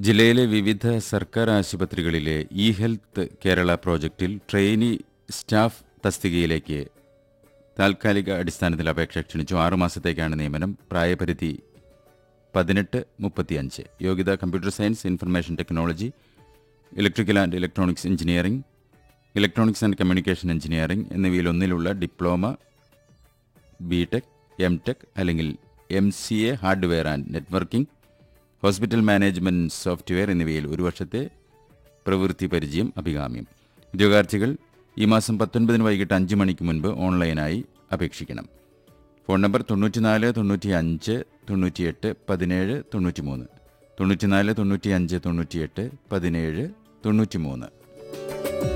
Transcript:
ജില്ലയിലെ വിവിധ സർക്കാർ ആശുപത്രികളിലെ ഇ ഹെൽത്ത് കേരള പ്രോജക്റ്റിൽ ട്രെയിനി സ്റ്റാഫ് തസ്തികയിലേക്ക് താൽക്കാലിക അടിസ്ഥാനത്തിൽ അപേക്ഷ ക്ഷണിച്ചു ആറുമാസത്തേക്കാണ് നിയമനം പ്രായപരിധി പതിനെട്ട് മുപ്പത്തിയഞ്ച് യോഗ്യത computer science information technology electrical and electronics engineering electronics and communication engineering എന്നിവയിൽ ഒന്നിലുള്ള diploma B tech M tech അല്ലെങ്കിൽ M C A hardware and networking hospital management software എന്നിവയിൽ ഒരു വർഷത്തെ പ്രവൃത്തി പരിചയം അഭികാമ്യം ഉദ്യോഗാർത്ഥികൾ ഈ മാസം പത്തൊൻപതിന് വൈകിട്ട് അഞ്ച് മണിക്ക് മുൻപ് ഓൺലൈനായി അപേക്ഷിക്കണം ഫോൺ നമ്പർ തൊണ്ണൂറ്റിനാല് തൊണ്ണൂറ്റി അഞ്ച് തൊണ്ണൂറ്റിയെട്ട് പതിനേഴ് തൊണ്ണൂറ്റി മൂന്ന് തൊണ്ണൂറ്റിനാല് തൊണ്ണൂറ്റി അഞ്ച് തൊണ്ണൂറ്റിയെട്ട് പതിനേഴ് തൊണ്ണൂറ്റി മൂന്ന്